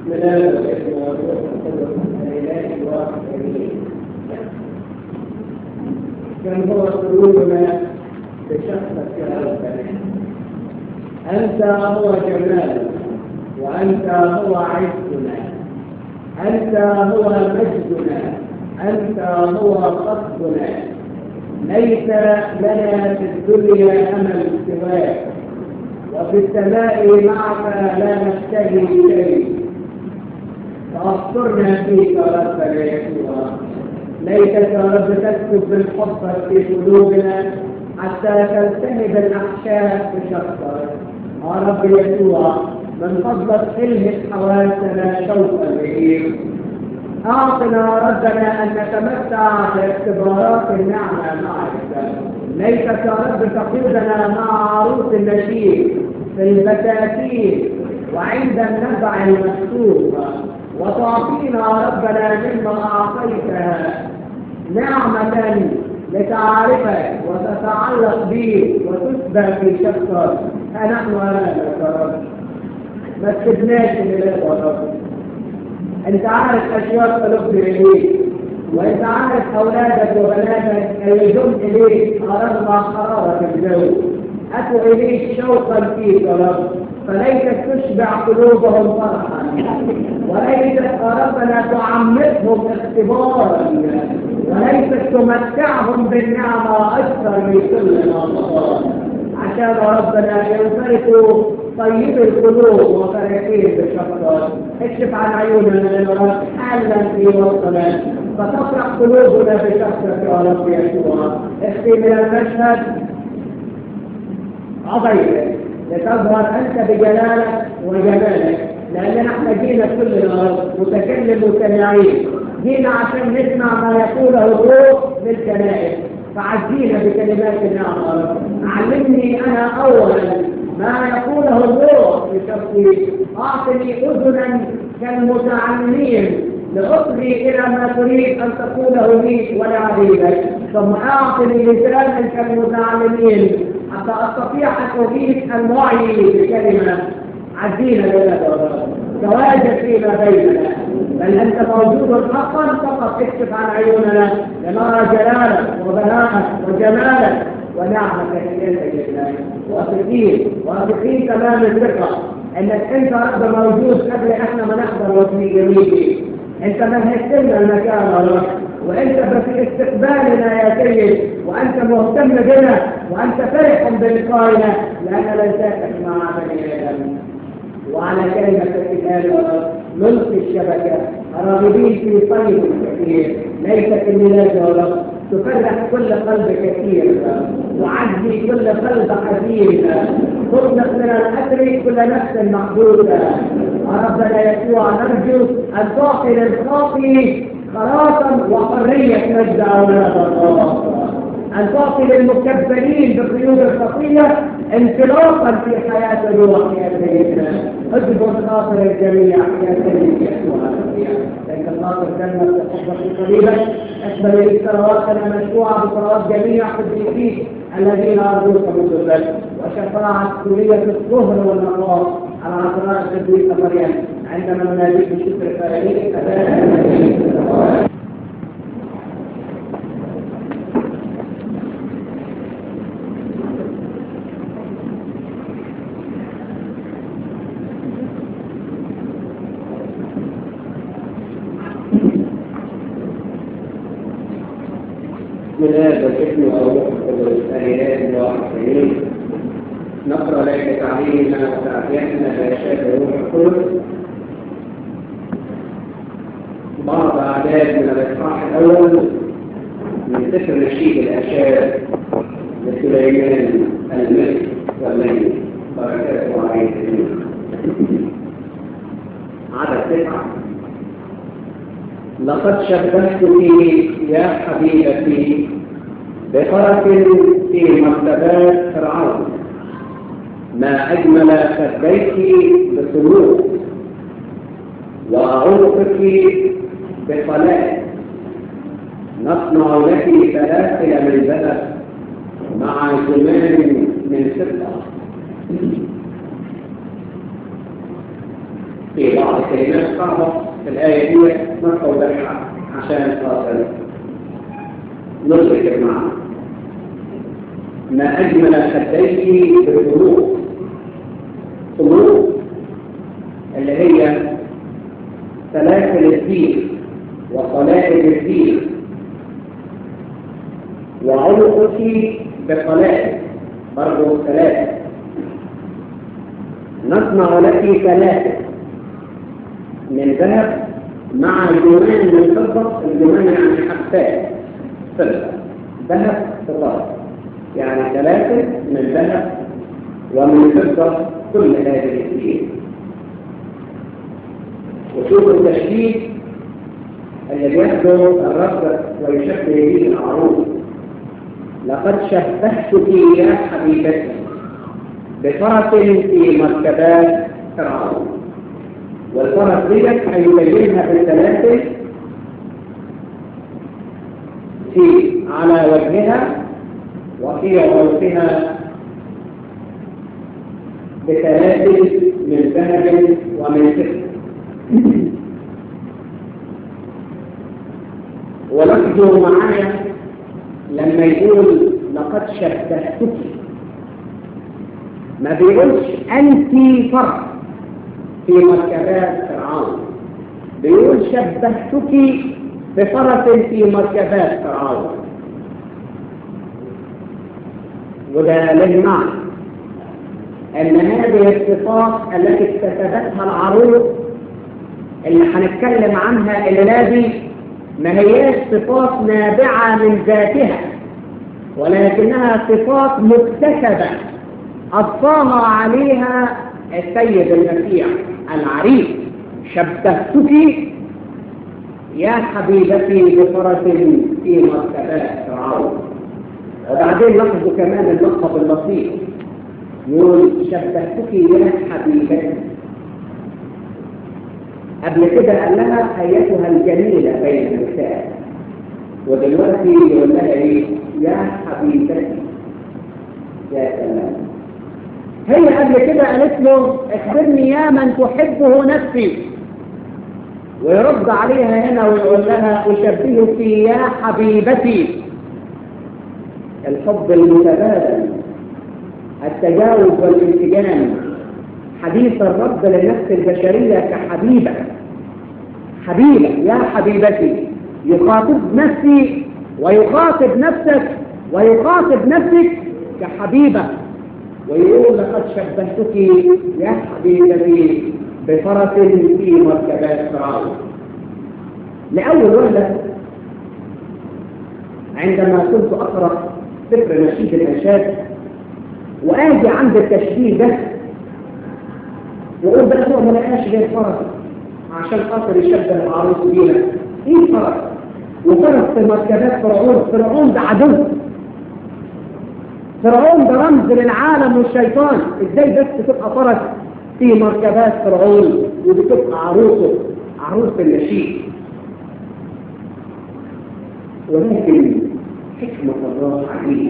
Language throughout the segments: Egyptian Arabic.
من هذا الاسم والروح القدس الاله الواحد الامين كم هو قلوبنا بشخصك يا ربنا انت هو جمالنا وانت هو عزنا انت هو مجدنا انت هو قصدنا ليس لنا في الدنيا امل سواك وفي السماء معك لا نشتهي شيء فاذكرنا فيك يا رب يسوع ليتك يا رب تكتب بالحب في قلوبنا حتى تلتهب الاحشاء بشخصك يا رب يسوع من فضلك الهب حواسنا شوقا اليه اعطنا ربنا ان نتمتع باختبارات النعمه معك ليتك يا رب تقودنا مع عروس النشيد في البساتين وعند النزع المكتوب وتعطينا ربنا مما اعطيتها نعمه لتعرفك وتتعلق بك وتثبت في شخصك فنحن امامك يا رب ما تسيبناش من يا رب انت عارف اشياء قلوبنا اليك وانت عارف اولادك وبناتك يلجون اليك رغم حراره الجو اتوا اليك شوقا فيك يا رب فليتك تشبع قلوبهم فرحا وليتك ربنا تعمقهم اختبارا وليتك تمتعهم بالنعمه اكثر من كل ما مضى عشان ربنا ينفرقوا طيب القلوب وفرقين بشخصك اكشف عن عيوننا يا رب حالا في وسطنا فتفرح قلوبنا بشخصك يا رب يسوع اختي من المشهد عظيمة لتظهر انت بجلالك وجمالك لاننا احنا جينا كلنا متكلم وسامعين جينا عشان نسمع ما يقوله الروح للكنائس فعزينا بكلمات النعمة علمني أنا أولا ما يقوله الروح بشخصي أعطني أذنا كالمتعلمين لأصغي إلى ما تريد أن تقوله لي ولعبيدك ثم أعطني لسانا كالمتعلمين حتى أستطيع أن أضيف الوعي بكلمة عزينا لنا تواجد فيما بيننا بل أنت موجود حقا فقط اكشف عن عيوننا لنرى جلالك وبهاءك وجمالك ونعمك إليك جدا واثقين واثقين تمام الثقة انك انت رب موجود قبل احنا ما نحضر وفي جميلك انت مهدت لنا المكان يا رب وانت في استقبالنا يا سيد وانت مهتم بنا وانت فرح بلقائنا لان ليساتك مع بني ادم وعلى كلمة الكتاب نلقي الشبكة راغبين في طيب كثير ليست الميلاد يا رب تفرح كل قلب كثير وعزي كل قلب حزين تطلق من الأسر كل نفس محدودة ربنا يسوع نرجو أن تعطي للخاطي خلاصا وحرية مجد أولاد الله أن تعطي للمكبرين بقيود الخطية انطلاقا في حياة الروح يا سيدنا اجبر خاطر الجميع يا سيدي يسوع لأن خاطر كلمة تحبك قريبا أكبر لي صلواتنا مشروعة بصلوات جميع قديسيك الذين أرجوك من ذلك وشفاعة كلية الطهر والنقاء على عذراء القديسة مريم عندما نناديك بشكر فائلين من هذا الاسم والروح القدس الاله الواحدين نقرا لك تعليمنا وتعزيتنا باشياء الروح القدس بعض اعداد من الاصحاح الاول من سفر نشيد الاشياء لسليمان الملك والملك بركاته عليه عدد تسعه لقد شبهتك يا حبيبتي بفرس في مرتبات فرعون ما أجمل خديك بسلوك وأعنقك بصلاة نصنع لك سلاسل من ذهب مع زمان من فضة في بعض الكلمات صعبة في الآية دي نستوضحها عشان خاطر ندرك المعنى ما أجمل خديه بالقلوب قلوب اللي هي سلاسل الدين وصلائب الدين وعنقك بصلائب برضه ثلاثة نصنع لك ثلاثة من ذهب مع جمان من فضة الجمان يعني حبات فضة ذهب فضة يعني ثلاثة من ذهب ومن فضة كل هذه الدين وشوف التشبيه الذي يحضر الرب ويشبه به العروض لقد شبهتك يا حبيبتي بفرس في مركبات فرعون والفرس ديت هيبينها بالسلاسل في على وجهها وفي عنقها بسلاسل من ذهب ومن فضه وركزوا معايا لما يقول لقد شبهتك ما بيقولش انت فرق في مركبات فرعون بيقول شبهتك بفرس في مركبات فرعون وده له معنى ان هذه الصفات التي اكتسبتها العروض اللي هنتكلم عنها الليله دي ما هياش صفات نابعه من ذاتها ولكنها صفات مكتسبه اصاها عليها السيد المسيح العريس شبهتك يا حبيبتي بفرس في مركبات فرعون وبعدين لاحظوا كمان اللقب اللطيف يقول شبهتك يا حبيبتي قبل كده قال لها ايتها الجميله بين النساء ودلوقتي يقول لها ايه يا حبيبتي يا سلام هي قبل كده قالت له اخبرني يا من تحبه نفسي ويرد عليها هنا ويقول لها اشبهك يا حبيبتي الحب المتبادل التجاوز والانسجام حديث الرب للنفس البشرية كحبيبة حبيبة يا حبيبتي يخاطب نفسي ويخاطب نفسك ويخاطب نفسك كحبيبة ويقول لقد شبهتك يا حبيبتي بفرس في مركبات فرعون لأول وهلة عندما كنت أقرأ سفر نشيد الأنشاد وآجي عند التشبيه ده وقول ده هو ما لقاش غير فرس عشان خاطر يشبه العروس بينا ايه فرس وفرس في مركبات فرعون فرعون ده عدو فرعون ده رمز للعالم والشيطان ازاي بس تبقى فرس في مركبات فرعون وبتبقى عروسه عروس النشيد ولكن حكمة الله عجيبة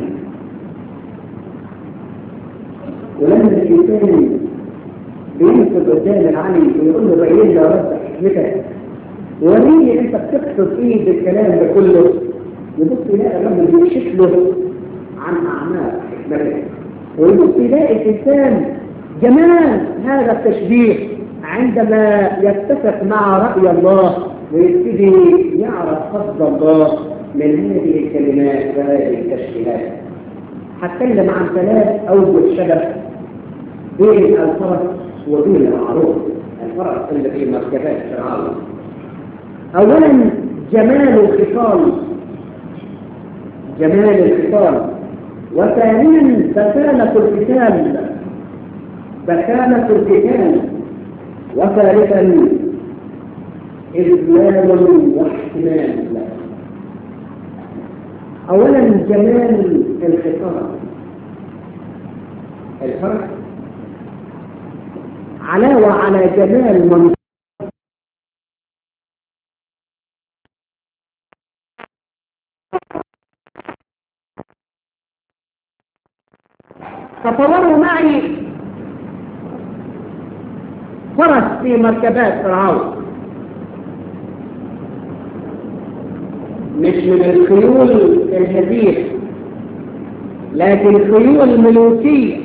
ولما الإنسان بينسب قدام العلي ويقول له بين لي يا رب حكمتك وريني انت بتقصد ايه بالكلام ده كله يبص يلاقي الرب بيكشف له عن اعمال حكمتك ويبص يلاقي الانسان جمال هذا التشبيه عندما يتفق مع رأي الله ويبتدي يعرف قصد الله من هذه الكلمات وهذه التشبيهات هتكلم عن ثلاث أوجه شبه بين الفرس وبين العروض الفرس اللي في مركبات فرعون أولا جمال الخصال جمال الخصال وثانيا بسالة القتال بسالة القتال وثالثا إذلال واحتمال أولا جمال الخطاب الفرق علاوة على جمال من تصوروا معي فرس في مركبات فرعون مش من الخيول الهزيل لكن خيول ملوكية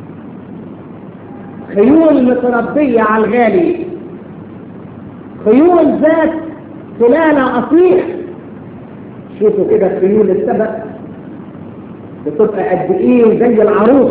خيول متربية على الغالي خيول ذات سلالة أصيل شوفوا كده خيول السبق بتبقى قد ايه زي العروس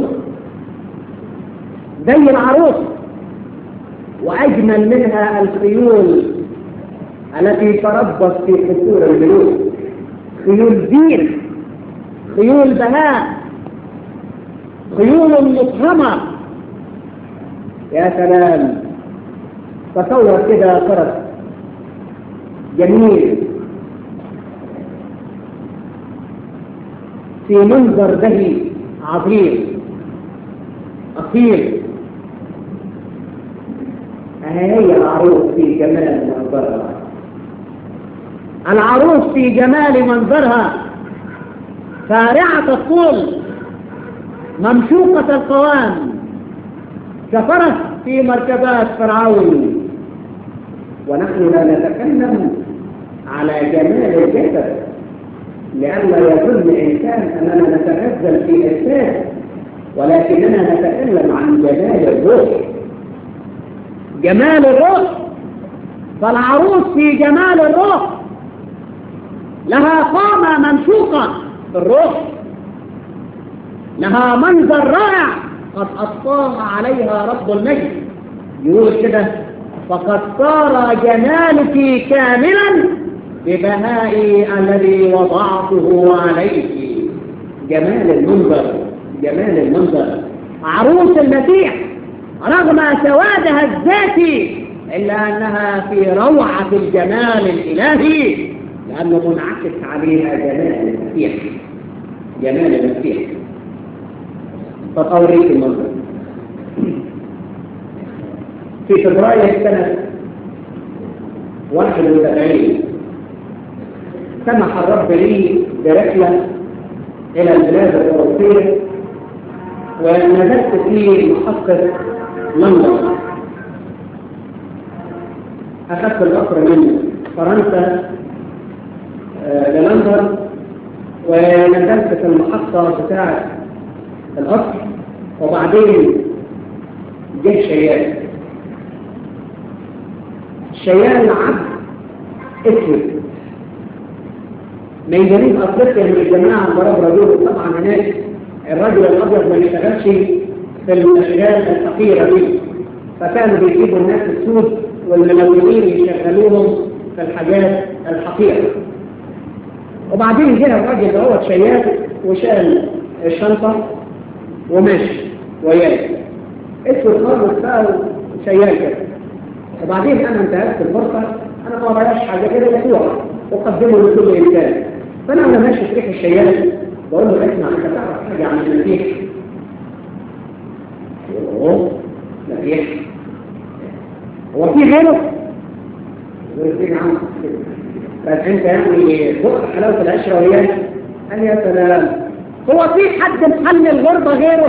زي العروس واجمل منها الخيول التي تربص في قصور الملوك خيول دين خيول بهاء خيول مطهمة يا سلام تصور كده فرس جميل في منظر بهي عظيم أصيل هي العروس في جمال منظرها العروس في جمال منظرها فارعة الطول ممشوقة القوام كفرس في مركبات فرعون ونحن لا نتكلم على جمال الجسد لئلا يظن إنسان أننا نتغزل في إحساس ولكننا نتكلم عن جمال الروح جمال الروح فالعروس في جمال الروح لها قامة ممشوقة في الروح لها منظر رائع قد أطاع عليها رب المجد يقول كده فقد صار جمالك كاملا ببهائي الذي وضعته عليك جمال المنظر جمال المنظر عروس المسيح رغم سوادها الذاتي إلا أنها في روعة الجمال الإلهي لأنه منعكس عليها جمال المسيح جمال المسيح فأوريك المنظر في فبراير سنة 71 سمح الرب لي برحلة إلى البلاد الأوروبية ونزلت في محطة لندن أخذت القطر من فرنسا للندن ونزلت في المحطة بتاعة القطر وبعدين جه شيال شيال عبد اسود من جنوب افريقيا من الجماعه المرابره دول طبعا هناك الرجل الابيض ما يشتغلش في الاشغال الفقيره دي فكانوا بيجيبوا الناس السود والملونين يشغلوهم في الحاجات الحقيره وبعدين جه الراجل اللي هو شيال وشال الشنطه وماشي وياه اسود خالص بقى شيال كده وبعدين انا انتهزت الفرصه انا ما وراياش حاجه كده اسبوع وقدمه لكل انسان فانا وانا ماشي في ريح الشيال بقول له اسمع انت تعرف حاجه عن المسيح اوه مسيح هو في غيره غير فين عنه بس انت يعني بقى حلاوه العشره وياه قال يا سلام هو في حد محل الغربه غيره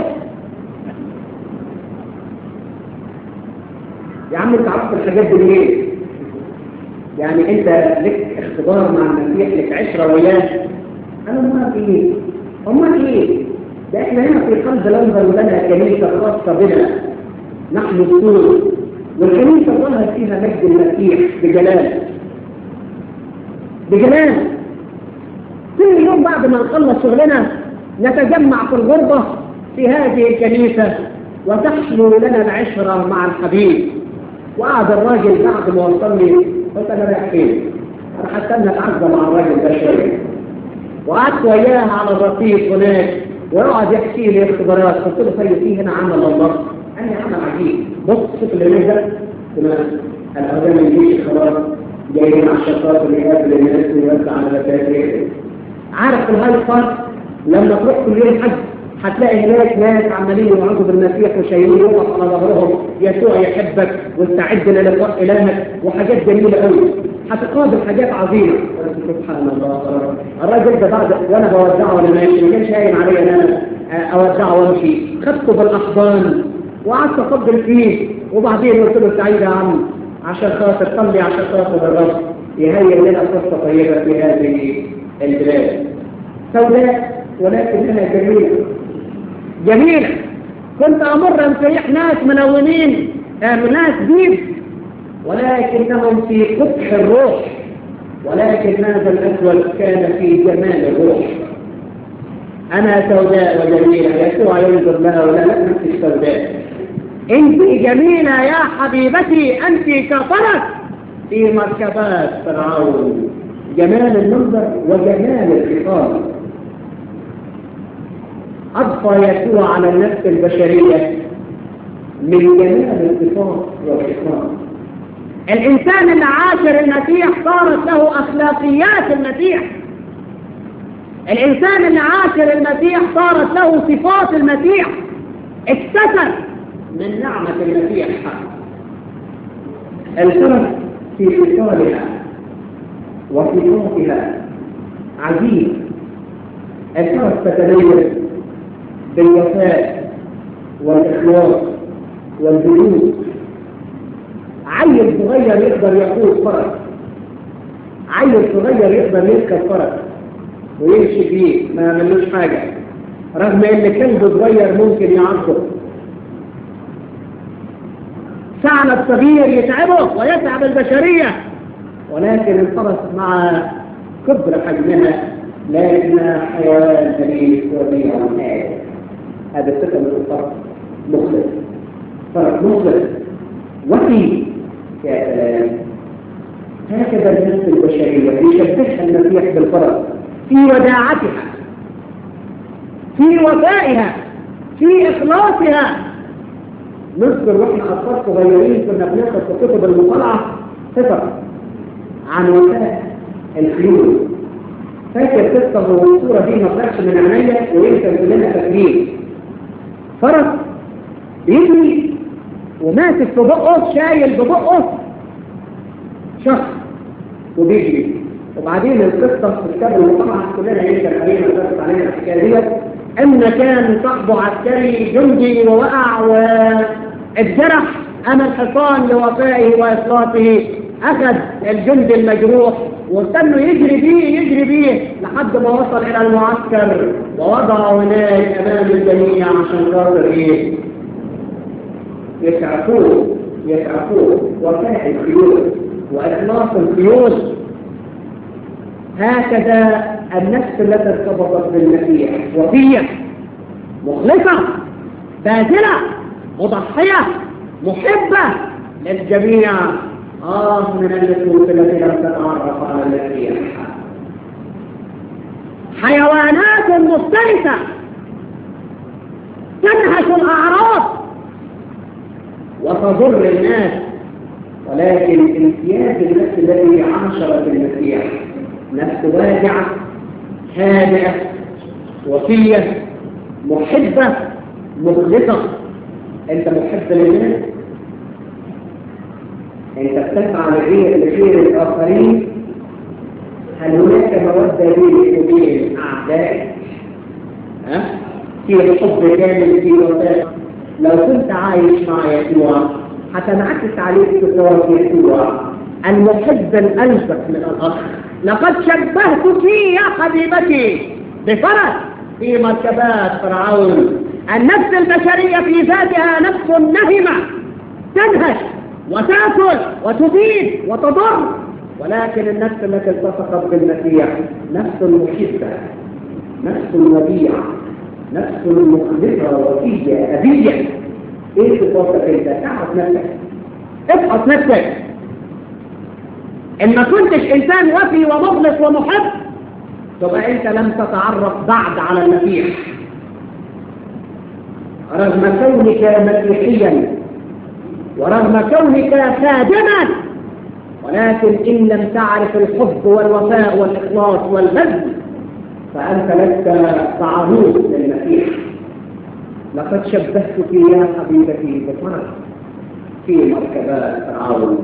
يا عم انت عرفت الحاجات دي منين يعني انت لك اختبار مع المسيح لك عشره وياه انا ما في ايه امال ايه ده احنا هنا في قلب لندن لنا كنيسه خاصه بنا نحن السور والكنيسه ظهر فيها مجد المسيح بجلال بجلال كل يوم بعد ما نخلص شغلنا نتجمع في الغربه في هذه الكنيسه وتحلو لنا العشره مع الحبيب وقعد الراجل بعد ما وصلني قلت انا رايح فين؟ انا حتى اتعزى مع الراجل ده شويه وقعدت وياه على الرصيف هناك ويقعد يحكي لي اختبارات قلت له طيب في هنا عمل الله قال لي عمل عجيب بص شوف اللي نزل تمام الاذان ما يجيش خلاص جاي مع الشطات اللي قابل الناس ويوزع على المساجد عارف الهاي بارك لما تروح كل يوم حج هتلاقي هناك ناس عمالين يوعظوا بالمسيح وشايلين يقف على ظهرهم يسوع يحبك واستعد للقاء الهك وحاجات جميله قوي هتقابل حاجات عظيمه سبحان الله الراجل ده بعد وانا بودعه وانا ماشي ما كانش قايم عليا ان انا اودعه وامشي خدته بالاحضان وقعدت اقبل فيه وبعدين قلت له سعيد يا عم عشان خاطر صلي عشان خاطر الرب يهيئ لنا فرصه طيبه في هذه البلاد سوداء ولكنها جميله جميله كنت امر امسيح ناس منونين ناس بيض ولكنهم في قبح الروح ولكن هذا الاسود كان في جمال الروح انا سوداء وجميله يسوع ينظر لها ولا لا انت سوداء انت جميله يا حبيبتي انت كفرت في مركبات فرعون جمال المنظر وجمال الخطاب أضفى يسوع على النفس البشرية من جمال الصفات والخطاب الإنسان اللي عاشر المسيح صارت له أخلاقيات المسيح الإنسان اللي عاشر المسيح صارت له صفات المسيح اكتسب من نعمة المسيح الفرق في خصالها وصفاتها عجيب الفرق تتميز بالوفاء والإخلاص والجلوس عيل صغير يقدر يقود فرس عيل صغير يقدر يركب فرس ويمشي فيه ما ملوش حاجة رغم ان كلب صغير ممكن يعضه ثعلب صغير يتعبه ويتعب البشرية ولكن الفرس مع كبر حجمها لكنها حيوان أليف وديع هادئ هذا الثقة من الفرس مخلص فرس مخلص وفي يا سلام هكذا النفس البشرية يشبهها المسيح بالفرس في وداعتها في وفائها في إخلاصها نذكر واحنا أطفال صغيرين كنا بناخد في كتب المطالعة صفر عن وفاء الخيول فاكر قصة والصورة دي ما طلعش من عينيا ويمكن كلنا فاكرين فرس بيجري وماسك في بقه شايل ببقه شخص وبيجري وبعدين القصة في كتاب المطالعة كلنا يمكن علينا درس علينا الحكاية ديت ان كان صاحبه عسكري جندي ووقع واتجرح امام الحصان لوفائه واخلاصه اخذ الجندي المجروح واستنوا يجري بيه يجري بيه لحد ما وصل الى المعسكر ووضعه هناك امام الجميع عشان خاطر ايه يسعفوه يسعفوه وفاء الخيول واخلاص الخيول هكذا النفس التي ارتبطت بالمسيح وفية مخلصة باذلة مضحية محبة للجميع آه من النفوس التي لم تتعرف على المسيح حيوانات مفترسة تنهش الأعراض وتضر الناس ولكن امتياز النفس الذي عاشرت المسيح نفس واجعة هادئة وفية محبة مخلصة انت محب للناس انت بتسعى لخير لخير الاخرين هل هناك مودة بينك وبين اعدائك؟ ها؟ في حب كامل في وفاء لو كنت عايش مع يسوع هتنعكس عليك صفات يسوع المحب الألفت من الأخ لقد شبهتك يا حبيبتي بفرس في مركبات فرعون النفس البشرية في ذاتها نفس نهمة تنهش وتأكل وتبيد وتضر ولكن النفس التي التصقت بالمسيح نفس محبة نفس وديعة نفس مخلصة وفية أبية ايه صفاتك انت؟ تعرف نفسك افحص نفسك ان ما كنتش انسان وفي ومخلص ومحب تبقى انت لم تتعرف بعد على المسيح رغم كونك مسيحيا ورغم كونك خادما ولكن ان لم تعرف الحب والوفاء والاخلاص والبذل فانت لست تعرض للمسيح لقد شبهتك يا حبيبتي بفرس في مركبات فرعون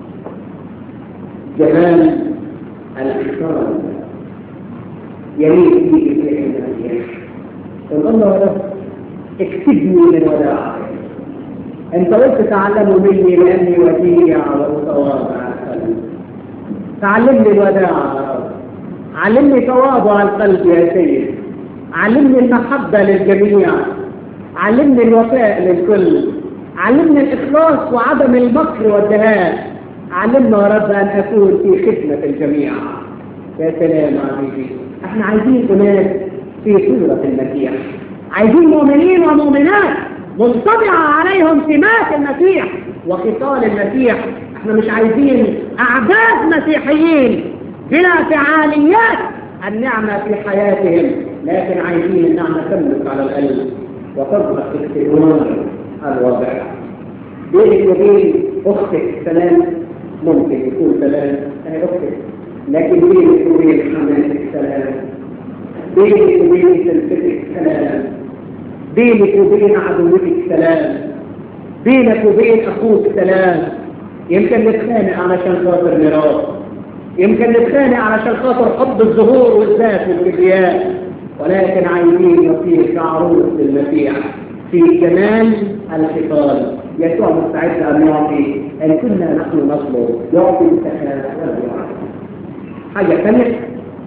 جمال الإحسان يليق به في المسيح قل الله رب اكتبني من وداعك انت قلت تعلموا مني لاني وديع ومتواضع تعلمني الوداع علمني تواضع القلب يا سيد علمني المحبة للجميع علمني الوفاء للكل علمني الإخلاص وعدم المكر والدهاء علمنا يا رب أن أكون في خدمة الجميع يا سلام عزيزي احنا عايزين أناس في صورة المسيح عايزين مؤمنين ومؤمنات منطبعة عليهم سمات المسيح وخصال المسيح احنا مش عايزين أعداد مسيحيين بلا فعاليات النعمة في حياتهم لكن عايزين النعمة تملك على القلب وتظهر في استمرار الوضع بينك وبين أختك سلام ممكن يكون سلام هي أختك لكن بينك وبين حماتك سلام بينك وبين سلفتك سلام بينك وبين عدوتك سلام بينك وبين أخوك سلام يمكن نتخانق علشان خاطر ميراث يمكن نتخانق علشان خاطر حب الظهور والذات والكبرياء ولكن عايزين نصير كعروس للمسيح في جمال الخصال يسوع مستعد ان يعطي ان كنا نحن نطلب يعطي السخاء ولا يعطي حاجه ثانيه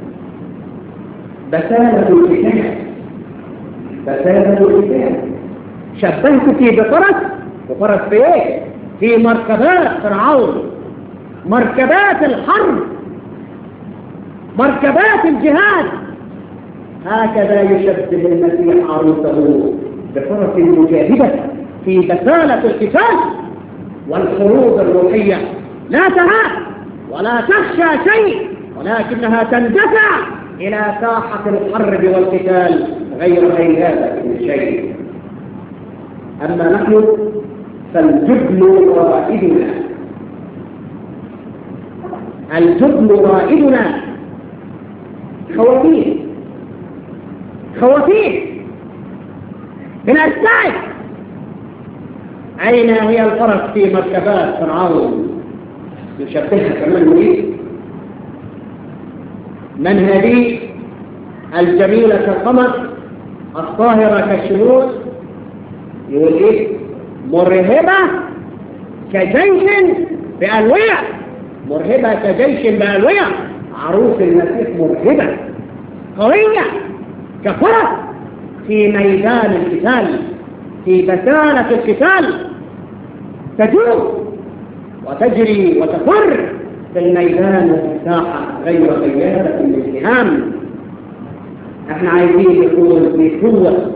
بسالة الكتاب بسالة الكتاب شبهت في بفرس بفرس في ايه؟ في مركبات فرعون مركبات الحرب مركبات الجهاد هكذا يشبه المسيح عروسه بفرس مجاهدة في بسالة القتال والحروب الروحية لا تهاب ولا تخشى شيء ولكنها تندفع إلى ساحة الحرب والقتال غير هيهات من شيء أما نحن فالجبن رائدنا الجبن رائدنا خواتيم خواتيم بنرتعد أين هي الفرس في مركبات فرعون يشبهها كمان ايه من هذه الجميلة كالقمر الطاهرة كالشموس يقول ايه مرهبة كجيش بألوية مرهبة كجيش بألوية عروس المسيح مرهبة قوية كفرس في ميدان القتال في بسالة القتال تجوب وتجري وتفر في الميدان وفي الساحة غير غيابة للسهام احنا عايزين نكون في قوة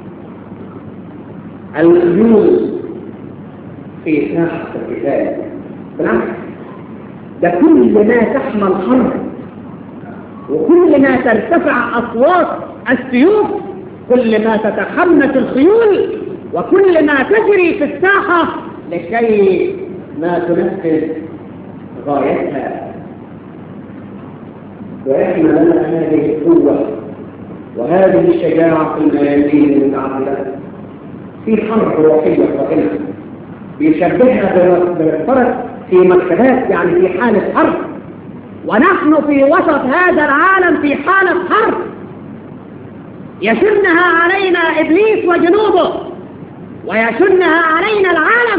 الخيول في ساحة القتال بالعكس ده كل ما تحمل حرب وكل ما ترتفع أصوات السيوف كل ما تتخمس الخيول وكل ما تجري في الساحة لكي ما تنفذ غايتها وإحنا لنا هذه القوة وهذه الشجاعة في الميادين المتعددة في حرب روحية قائمة بيشبهها بالفرس في مركبات يعني في حالة حرب ونحن في وسط هذا العالم في حالة حرب يشنها علينا إبليس وجنوبه ويشنها علينا العالم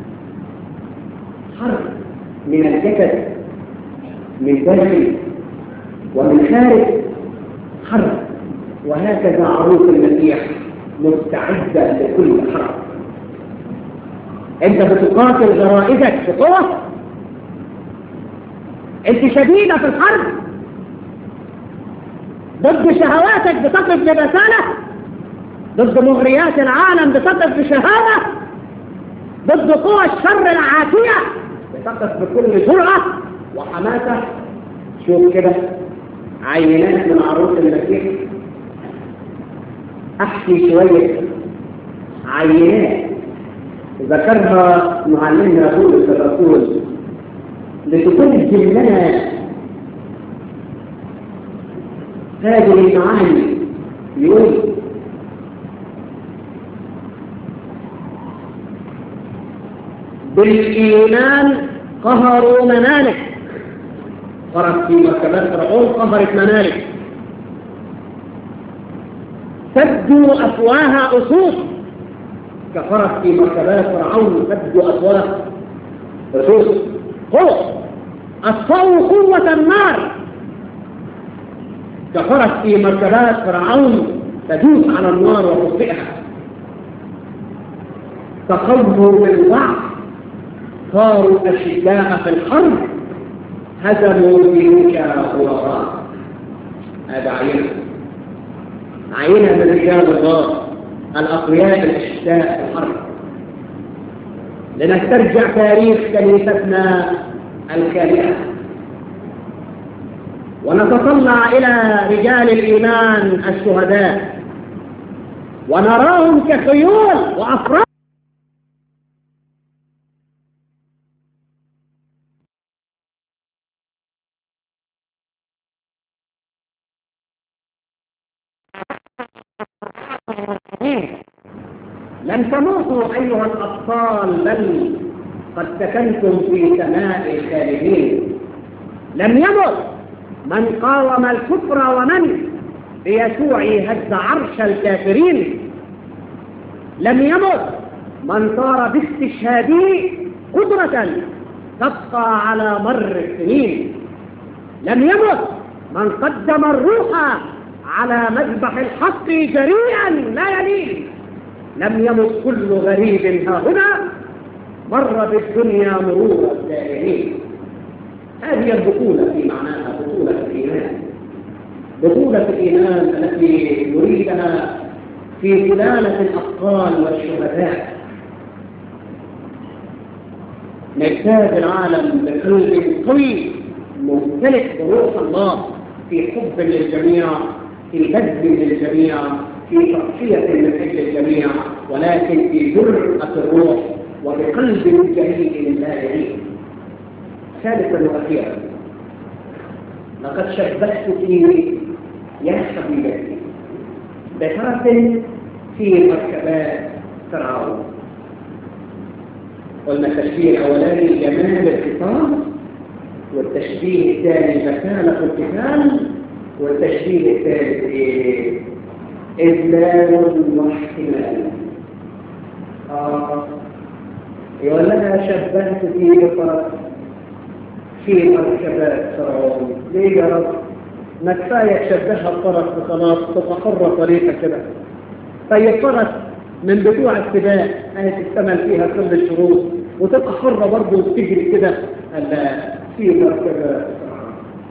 حرب من الجسد من داخل ومن خارج حرب وهكذا عروس المسيح مستعدة لكل حرب انت بتقاتل غرائزك بقوة انت شديدة في الحرب ضد شهواتك بتقف ببسالة ضد مغريات العالم بتقف بشهادة ضد قوى الشر العاتية بتقف بكل جرأة وحماسة شوف كده عينات من عروس المسيح احكي شوية عينات ذكرها معلمنا بولس الرسول لتترجم لنا هذه المعاني يقول بالإيمان قهروا منالك فرس في مركبات فرعون قهرت منالك سدوا أفواه أصوص كفرس في مركبات فرعون تبدو أصوات رسوس قوة أطفأوا قوة النار كفرس في مركبات فرعون تدوس على النار وتطفئها تقووا بالضعف صاروا أشداء في الحرب هزموا جيوش غرفاء هذا عينة عينة من رجال الله الأقوياء الأشداء في الحرب لنسترجع تاريخ كنيستنا الكاملة ونتطلع إلى رجال الإيمان الشهداء ونراهم كخيول وأفراد لم تموتوا أيها الأطفال بل قد سكنتم في سماء الخالدين لم يمت من قاوم الكفر ومن بيسوع هز عرش الكافرين لم يمت من صار باستشهاده قدرة تبقى على مر السنين لم يمت من قدم الروح على مذبح الحق جريئا لا يلين لم يمت كل غريب ها هنا مر بالدنيا مرور الدائمين هذه البطولة في معناها بطولة الإيمان بطولة الإيمان التي نريدها في سلالة الأبطال والشهداء نجتاز العالم بقلب قوي ممتلئ بروح الله في حب للجميع في بذل للجميع في تغطية من أجل الجميع ولكن في جرأة الروح وبقلب جليل لا يعيش ثالثا وأخيرا لقد شبهتك يا حبيبتي بفرس في مركبات فرعون قلنا التشبيه الأولاني جمال الخطاب والتشبيه الثاني مكانة القتال والتشبيه الثالث إيه؟ إذلال واحتمال آه يقول لها شبهت في بفرس في مركبات فرعون ليه يا رب ما كفايه تشبهها بفرس وخلاص تبقى حره طريقه كده طيب فرس من بتوع السباق اهي تستمل فيها كل الشروط وتبقى حره برضه وتجري كده لا في مركبات فرعون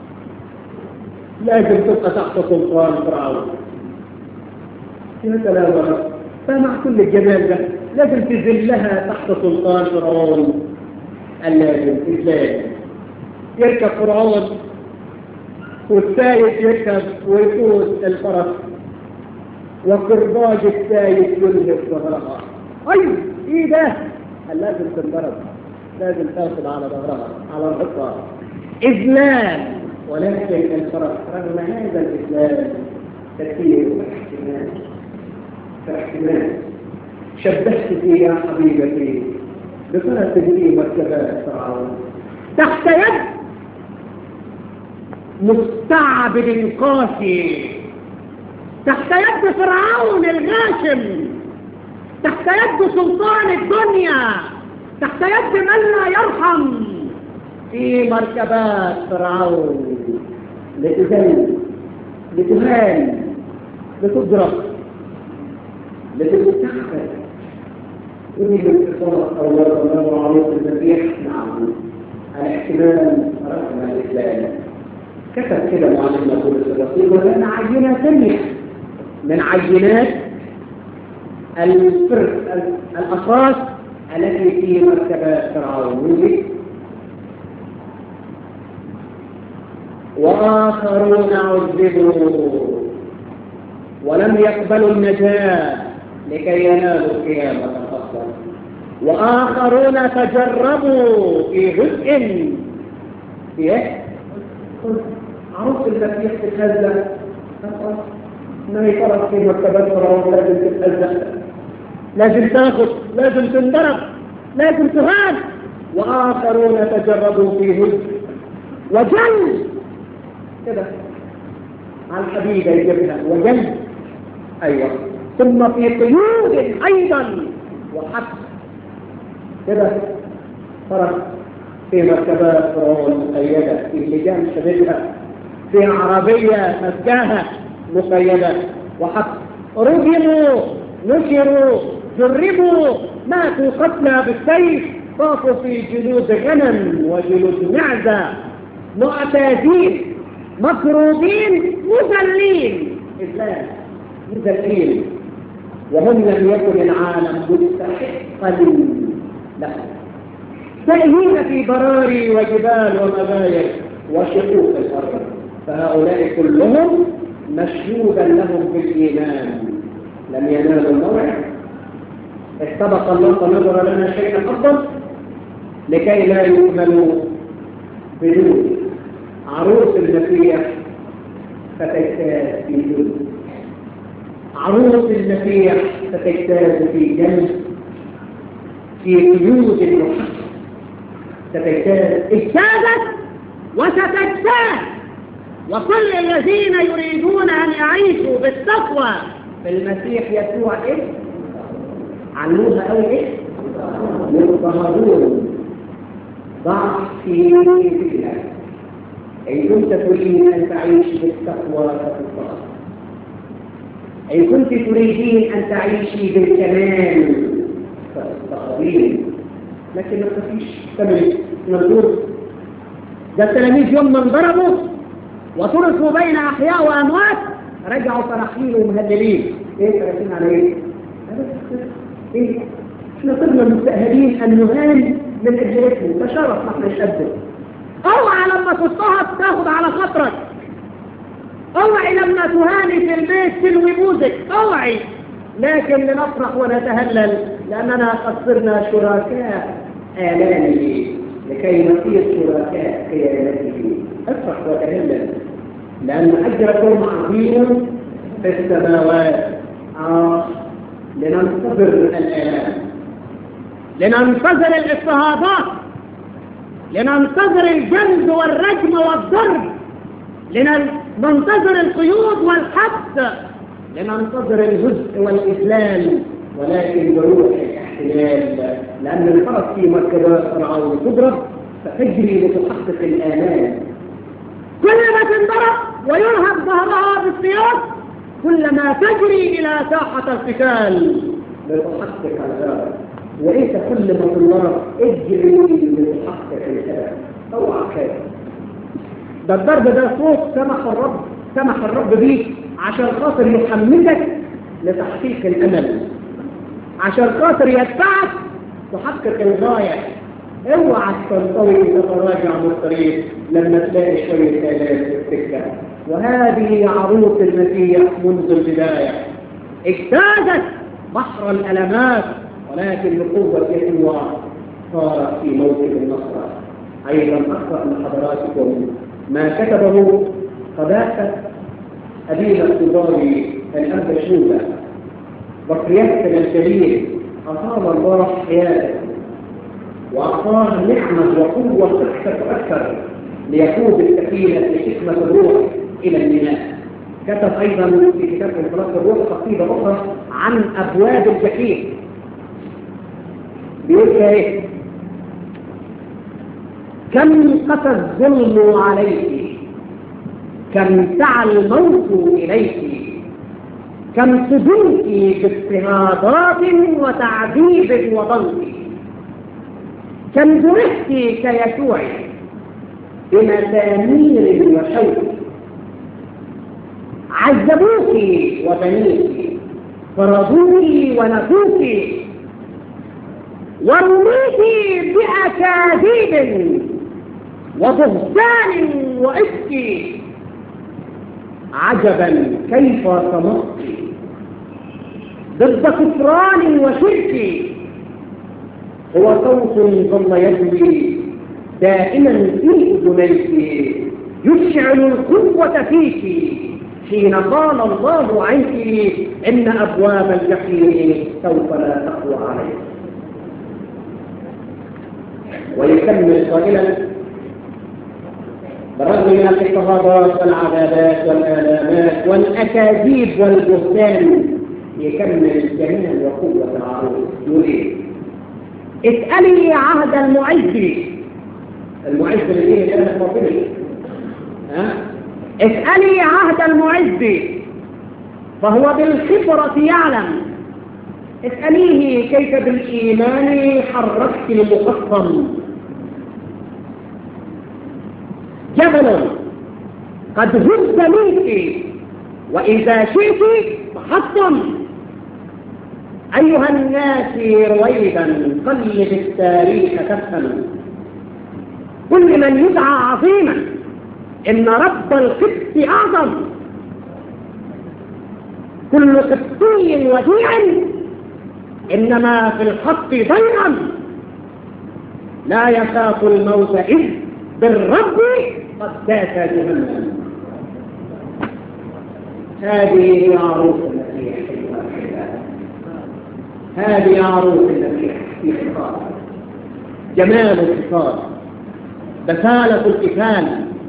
لازم تبقى تحت سلطان فرعون يا سلام يا رب فمع كل الجمال ده لازم تذلها تحت سلطان فرعون اللازم إزاي يركب فرعون والسايق يركب ويفوز الفرس وقرباج السايق يلهب ظهرها أي إيه ده قال لازم تنضرب لازم تاخذ على ظهرها على الحصى إذلال ولكن الفرس رغم هذا الإذلال تكفير واحتمال فاحتمال شبهت في يا حبيبتي بفرس في مركبات فرعون تحت يد مستعبد قاسي تحت يد فرعون الغاشم تحت يد سلطان الدنيا تحت يد من لا يرحم في مركبات فرعون لتذل لتهان لتضرب لتستحقر يريد الاتصال أولا الله معروف المسيح نعم الاحتمال رقم الإسلام كتب كده معلم بولس الرسول وكان عينة ثانية من عينات الفرق الأشخاص التي في مركبات فرعون وآخرون عذبوا ولم يقبلوا النجاة لكي ينالوا القيامة الأفضل وآخرون تجربوا في جزء في عروس المسيح تتهزأ ما يفرق في مرتبات فرعون لازم تتهزأ لازم تاخذ لازم تنضرب لازم تهان وآخرون تجربوا في جزء وجل كده على الحبيبة يجيبها وجل أيوة ثم في قيود أيضا وحق كده فرق في مركبات فرعون مقيدة في لجان شبابها في عربية مسجاها مقيدة وحق رجموا نشروا جربوا ماتوا قتلى بالسيف طافوا في جلود غنم وجلود معزة معتادين مكروبين مذلين إذلال مذلين وهم لم يكن العالم مستحقا لهم تأهين في براري وجبال ومباير وشقوق الأرض فهؤلاء كلهم مشهودا لهم بالإيمان لم ينالوا الموعد استبق الله فنظر لنا شيئا أفضل لكي لا يؤمنوا بدون عروس المسيح فتجتاز في جنة عروس المسيح فتجتاز في جنة في قيود المحق ستجتاز اجتازت وستجتاز وكل الذين يريدون أن يعيشوا بالتقوى في المسيح يسوع إيه؟ علوها أو إيه؟ يضطهدون ضعف في الله إن كنت تريد أن تعيش بالتقوى فتضطهد إن كنت تريدين أن تعيشي بالكمال فتضطهدين لكن ما فيش تمام مردود ده التلاميذ يوم ما انضربوا وتركوا بين احياء واموات رجعوا فرحين ومهللين ايه فرحين على ايه؟ ايه؟ احنا صرنا مستأهلين ان نهان من اجلتهم فشرف ما احنا نقدم اوعى لما تضطهد تاخد على خاطرك اوعي لما تهاني في البيت تلوي بوزك اوعي لكن لنفرح ونتهلل لاننا قد صرنا شركاء آلامه لكي نصير شركاء قيادته افرح وتهلل لأن أجركم عظيم في السماوات آه لننتظر الآلام لننتظر الاضطهادات لننتظر الجلد والرجم والضرب لننتظر القيود والحبس لننتظر الهزء والإذلال ولكن بروح الاحتلال لأن الفرس في مركبات فرعون تضرب فتجري لتحقق الآمال كل ما تنضرب ويرهب ظهرها بالسياط كلما تجري إلى ساحة القتال لتحقق الغرض وليس كل ما تنضرب اجري لتحقق الهدف اوعى خير ده الضرب ده صوت سمح الرب سمح الرب بيه عشان خاطر يحمسك لتحقيق الامل عشان خاطر يدفعك تحقق الغايه اوعى تنطوي تتراجع من الطريق لما تلاقي شويه الاف في السكه وهذه عروس المسيح منذ البدايه اجتازت بحر الالمات ولكن بقوه يسوع صارت في موكب النصر ايضا اقرا لحضراتكم ما كتبه قداسه أبينا الصداري الأب شوبة بقيادة الكبير أصاب الله حياته وأعطاه نعمة وقوة أكثر أكثر ليقود السفينة بحكمة الروح إلى الميناء كتب أيضا في كتاب انطلاق الروح قصيدة أخرى عن أبواب الجحيم بيقول إيه؟ كم قسى الظلم عليك كم سعى الموت إليك كم صدوك باضطهادات وتعذيب وضنك كم جرحت كيسوع بمسامير وشوك عذبوك وبنيك فرضوك ونفوك ورميك بأكاذيب وبهتان وإفك عجبا كيف صمت ضد كفران وشرك هو صوت ظل يجري دائما في اذنيك يشعل القوة فيك حين قال الله عنك إن أبواب الجحيم سوف لا تقوى عليك ويكمل قائلا بالرغم من الاضطهادات والعذابات والآلامات والأكاذيب والبهتان يكمل جمال وقوة العروس يقول ايه؟ اسألي عهد المعز المعز اللي هي كانت فاطمة ها؟ اسألي عهد المعز فهو بالخبرة يعلم اسأليه كيف بالإيمان حركت المقسم جبل قد هز منك وإذا شئت فحطم أيها الناس رويدا قلب التاريخ تفهم كل من يدعى عظيما إن رب القدس أعظم كل قدسي وديع إنما في الحق ضيعا لا يخاف الموت إذ بالرب قد داس جهنم هذه عروس المسيح هذه عروس المسيح في خطاب جمال الخطاب بسالة القتال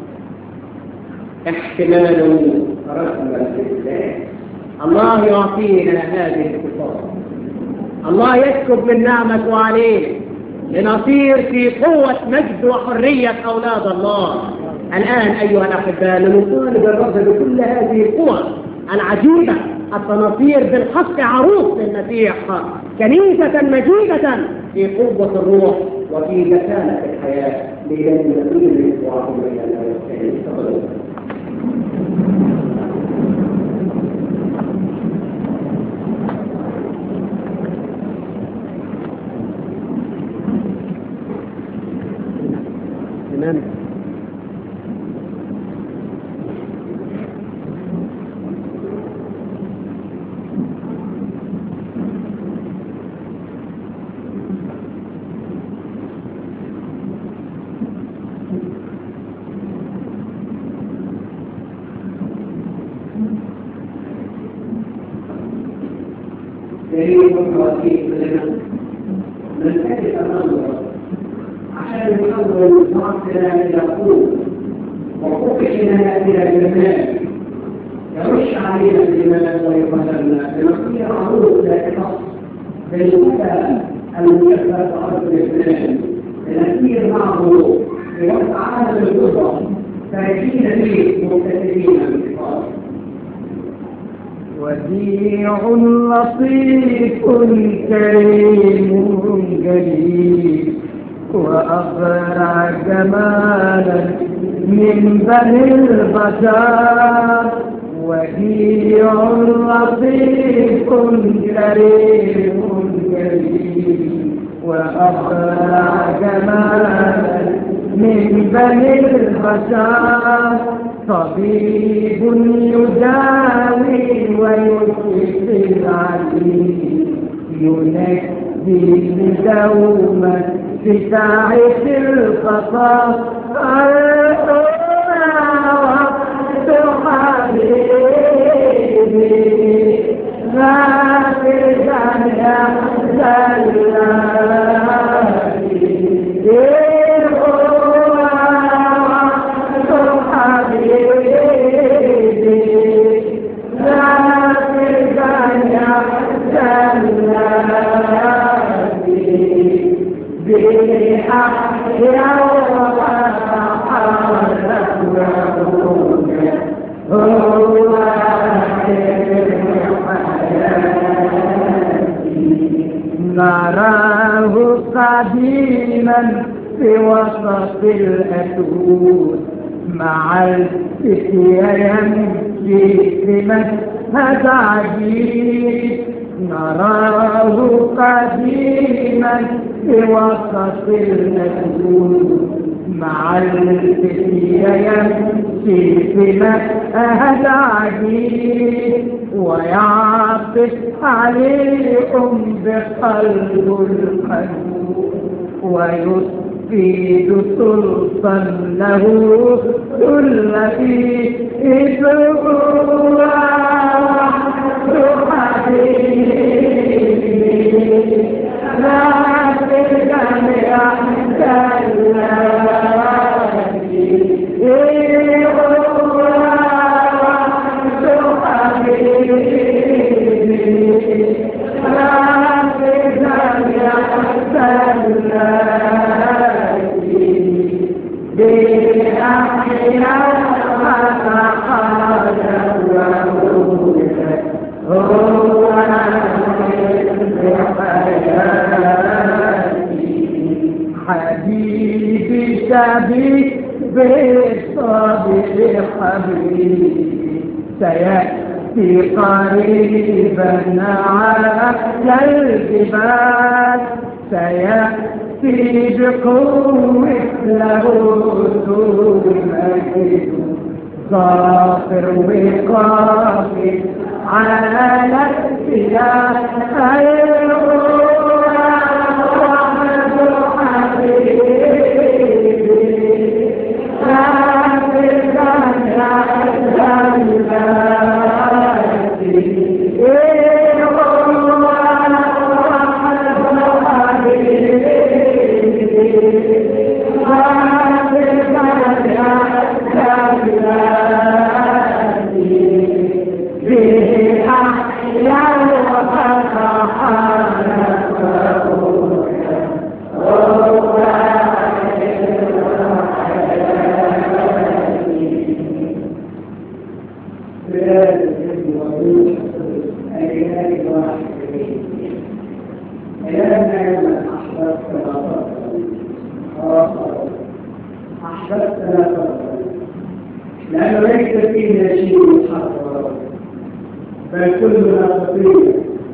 احتمال رسم الإسلام الله يعطينا هذه الخطاب الله يسكب من نعمته عليه لنصير في قوة مجد وحرية أولاد الله الآن أيها الأحباء لنطالب الرب بكل هذه القوى العجيبة حتى نصير بالحق عروس للمسيح كنيسة مجيدة في قوة الروح وفي دسالة الحياة لأن نصير وعظيم تمام دليل وكيل لنا من كيف ننظر عشان نحول نصرنا الى قوه وفقنا الى جمال يرش علينا الجمال ويقدرنا لنصير عروض ذاتها بالهدى المكفى ارض الاسلام لنسير معه في وقت عالم القدره فاكين فيه مبتدئين بالفضل وديع لطيف كريم جليل وأبرع جمالا من بني البشر وديع لطيف كريم جليل وأبرع جمالا من بني البشر طبيب يداوي ويشفي العليم ينجي دوما في ساعة الخطا وقت حبيبي غافلا يا نراه قديما في وسط الأسود مع الفتية يمشي في مشهد عجيب نراه قديما في وسط الأسود مع الفتية يمشي في مشهد عجيب ويعطف عليهم بقلب القلوب ويفيد سلطا له كل في إبوة حبيبي لا تجمع حبيبي شبيب بالصبر حبيبي سيأتي قريبا على الجبال سيأتي بقوة له دون مجد ظافر وقافي على السلاح لأنه ليس فينا شيء محرم بل كلنا خطيئة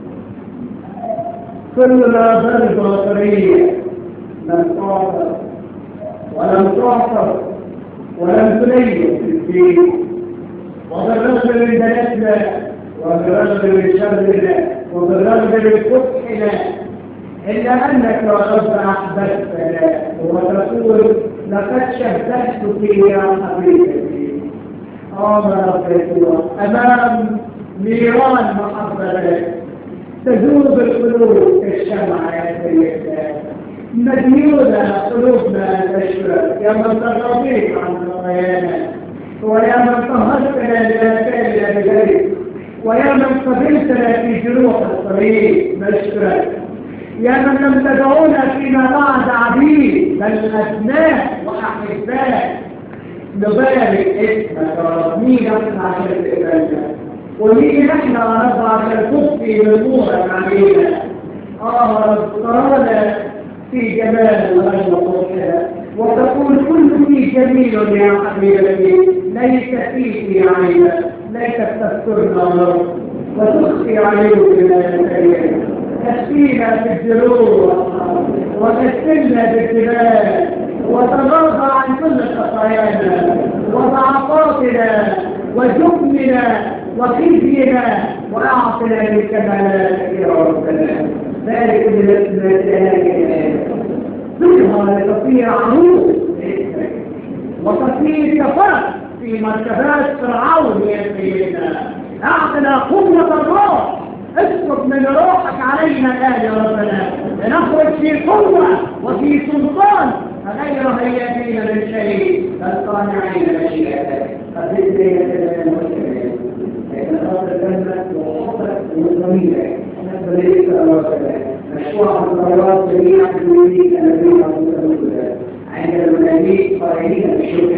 كلنا بل باطرية لم تعطر ولم تعطر ولم تلين في الدين وبالرغم من بلدنا وبالرغم من شرنا وبالرغم من فتحنا إلا أنك يا رب أحببتنا وتقول لقد شهدت في يا حبيبتي آه رب يسوع أمام نيران محبتك تذوب القلوب كالشمعة يا سيدنا مديونة قلوبنا تشرب يا من ترضيك عن خطايانا ويا من طهرتنا لأكل بغيرك ويا من قبلتنا في جروح الطريق نشكرك يا من لم تدعونا فيما بعد عبيد بل أبناء وأحباء نبارك اسمك يا رب مين احنا عشان تقبلنا ومين احنا يا رب عشان تبقي نورك علينا اه يا رب ترانا في جمال الغيب وقوتها وتقول كل فيه جميل يا حبيبتي ليس فيك عيبا ليس تسترنا يا رب وتخفي عيوبنا يا كريم تشفينا بالجروح وتشفينا بالجبال وتغاضى عن كل خطايانا وضعفاتنا وجبننا وخزينا واعطنا من كمالاتك يا ربنا ذلك من الاسماء ثم لتصير عروس وتصير كفرق في مركبات فرعون يا سيدنا اعطنا قوة الروح اسقط من روحك علينا الآن يا ربنا لنخرج في قوة وفي سلطان غير هيئتين من شيء بل صانعين مشيئتك قد ليلة المسلمين لكن خاطر الجنة وحطك ومسلمينك نسبة ليس مشروع الصلوات جميعا يريد أن يكون مستمرا عند المناديل قائلين بالشكر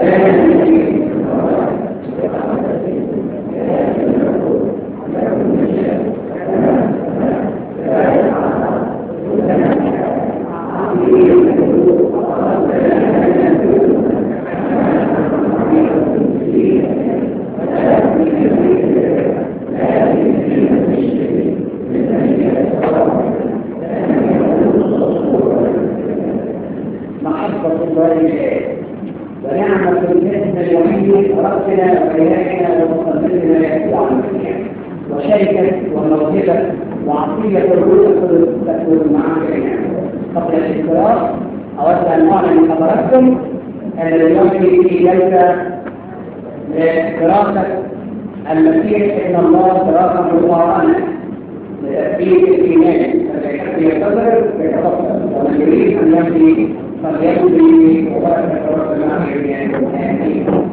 محبة الله ونعمة الجسم الوحيد ربنا وإلهنا ومصدرنا يسوع المسيح وشركة وموهبة وعطية الروح تكون معنا جميعا قبل الاشتراك أود أن أعلن لحضراتكم أن اليوم في جلسة لدراسة المسيح إن الله دراسة مقارنة لتثبيت الإيمان فليحب ينتظر ويتفضل ومن يريد أن يمضي فليمضي وبارك الله